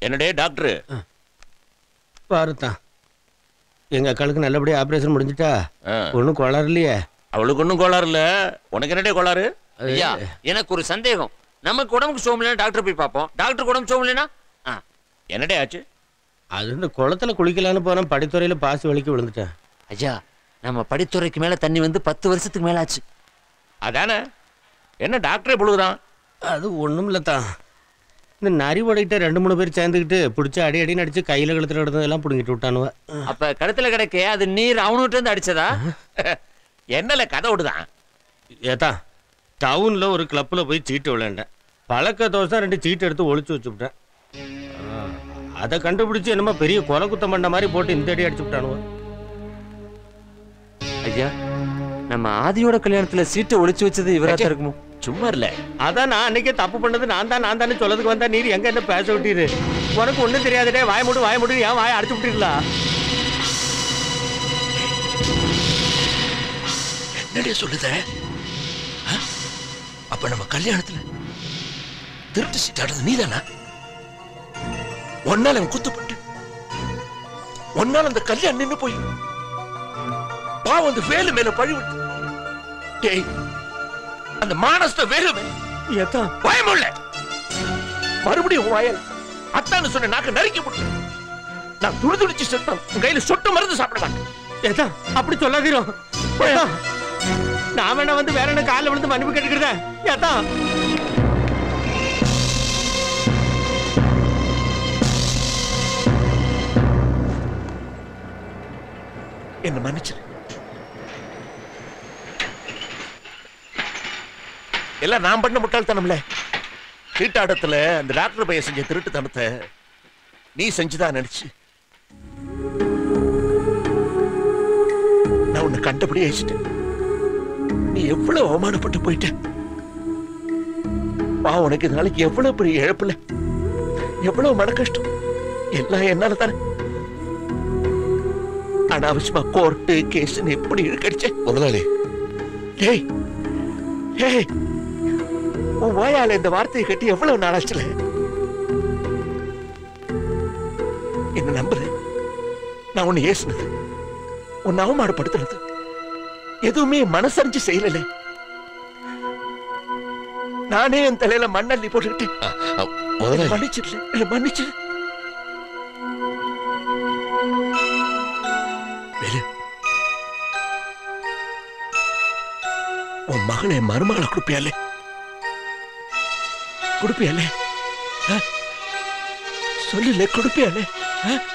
என்னடே டாக்டர் பாருத்தான் எங்க அக்காளுக்கு நல்லபடியா ஆபரேஷன் முடிஞ்சிட்டா ஒன்றும் கோளாறு இல்லையே அவளுக்கு ஒன்றும் கோளாறு இல்ல உனக்கு என்னடே கோளாறு ஐயா எனக்கு ஒரு சந்தேகம் நமக்கு உடம்புக்கு சோமில்லைனா டாக்டர் போய் பார்ப்போம் டாக்டருக்கு உடம்பு சோமில்லைனா என்னடே ஆச்சு அது இந்த குளத்துல குளிக்கலான்னு போனேன் படித்துறையில பாசி வலிக்கு விழுந்துட்டேன் ஐயா நம்ம படித்துறைக்கு மேல தண்ணி வந்து பத்து வருஷத்துக்கு மேல ஆச்சு அதானே என்ன டாக்டரே புழுகுதான் அது ஒன்றும் இல்லைத்தான் இந்த நரி உடைக்கிட்ட ரெண்டு மூணு பேர் சேர்ந்துக்கிட்டு பிடிச்சி அடி அடின்னு அடிச்சு கையில் கழுத்துல கிடந்ததெல்லாம் பிடுங்கிட்டு விட்டானுவ அப்ப கடத்துல கிடைக்க அது நீர் அவனுகிட்ட இருந்து அடிச்சதா என்னல கதை விடுதான் ஏத்தா டவுனில் ஒரு கிளப்பில் போய் சீட்டு விளையாண்டேன் பழக்க தோசை ரெண்டு சீட்டு எடுத்து ஒளிச்சு வச்சுவிட்டேன் அதை கண்டுபிடிச்சு என்னமோ பெரிய கொலை குத்தம் பண்ண மாதிரி போட்டு இந்த அடி அடிச்சு விட்டானுவ ஐயா நம்ம ஆதியோட கல்யாணத்துல சீட்டை ஒளிச்சு வச்சது இவரா தான் இருக்குமோ சும்மா இல்ல அதான் நான் அன்னைக்கே தப்பு பண்ணது நான் தான் நான் தானே சொல்லதுக்கு வந்தா நீர் எங்க என்ன பேச விட்டீரு உனக்கு ஒண்ணும் தெரியாதுடே வாய மூடு வாய மூடு ஏன் வாய அடிச்சு விட்டீங்களா என்னடே சொல்லுத ஆ? அப்ப நம்ம கல்யாணத்துல திருட்டு சீட்டாடுறது நீதானா ஒன்னால அவன் குத்துப்பட்டு ஒன்னால அந்த கல்யாணம் நின்னு போய் பாவம் அந்த வேலு மேல பழி விட்டு டேய் அந்த மானஸ்த வேலு மேல ஏத்தா பயமுள்ள மறுபடியும் உன் வாயால் அத்தான்னு சொன்ன நாக்கு நறுக்கி போட்டு நான் துடி துடிச்சு செத்தான் உன் கையில சொட்டு மருந்து சாப்பிட மாட்டேன் ஏத்தா அப்படி சொல்லாதீரும் ஏத்தா, நான் வேணா வந்து வேற என்ன காலில் விழுந்து மன்னிப்பு கேட்டுக்கிறேன் ஏத்தா என்ன மன்னிச்சிரு எல்லாம் நான் பண்ண முட்டாள்தனம்ல சீட்டாட்டத்துல அந்த டாக்டர் பையன் செஞ்ச திருட்டுத்தனத்தை நீ செஞ்சுதான் நினைச்சு நான் உன்னை கண்டபடி அழிச்சிட்டேன் நீ எவ்வளவு அவமானப்பட்டு போயிட்ட பா உனக்கு இது நாளைக்கு எவ்வளவு பெரிய இழப்புல எவ்வளவு மன கஷ்டம் எல்லாம் என்னால தானே அனாவசியமா கோர்ட்டு கேஸ் எப்படி இழுக்கடிச்ச முதலாளி டேய் டேய் உன் வாயால இந்த வார்த்தையை கட்டி எவ்வளவு நாளாச்சுல என்ன நம்புற நான் உன்னை ஏசுனது உன்னை அவமானப்படுத்தினது எதுவுமே மனசறிஞ்சு செய்யல நானே என் தலையில மண்ணள்ளி போட்டுக்கிட்டு முதலாளி. மன்னிச்சிடல இல்ல மன்னிச்சிரு வேலு உன் மகளை மருமகளை கொடுப்பியாலே கொடுப்பியாலே ஆ? சொல்லுல கொடுப்பியாலே ஆ?